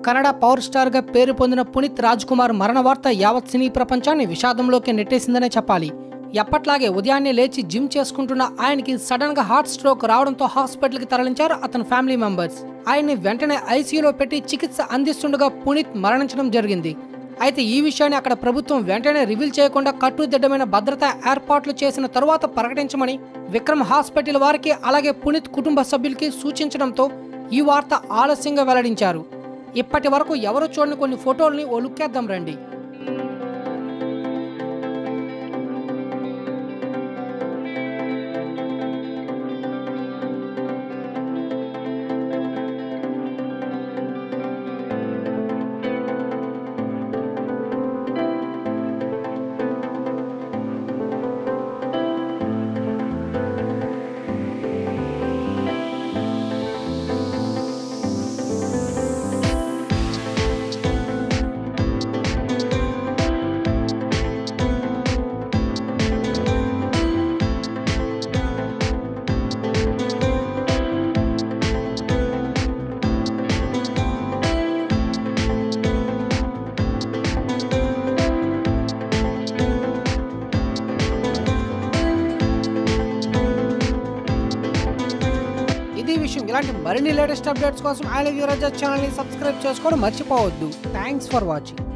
Kannada power star గా పేరు పొందిన పునీత్ రాజ్ కుమార్ మరణ వార్త యావత్ సినీ ప్రపంచాన్ని విషాదంలోకి నెట్టేసిందనే చెప్పాలి ఎప్పట్లాగే ఉదయాన్నే లేచి జిమ్ చేసుకుంటున్న ఆయనకి సడన్ గా హార్ట్ స్ట్రోక్ రావడంతో హాస్పిటల్ కి తరలించారు అతని ఫ్యామిలీ మెంబర్స్ ఆయన్ని వెంటనే ఐసీయూలో పెట్టి చికిత్స అందిస్తుండగా పునీత్ మరణించడం జరిగింది అయితే ఈ విషయాన్ని అక్కడ ప్రభుత్వం వెంటనే రివీల్ చేయకుండా కట్టుదిట్టమైన భద్రతా ఏర్పాట్లు చేసిన తరువాత ప్రకటించమని విక్రమ్ హాస్పిటల్ వారికి అలాగే పునీత్ కుటుంబ సభ్యులకి సూచించడంతో ఈ వార్త ఆలస్యంగా వెల్లడించారు ఇప్పటి వరకు ఎవరు చూడని కొన్ని ఫోటోల్ని ఓ లుక్కేద్దాం రండి ఇది విషయం ఇలాంటి మరిన్ని లేటెస్ట్ అప్డేట్స్ కోసం ఐ లవ్ యూ రజా ఛానల్ని సబ్స్క్రైబ్ చేసుకోవడం మర్చిపోవద్దు థ్యాంక్స్ ఫర్ వాచింగ్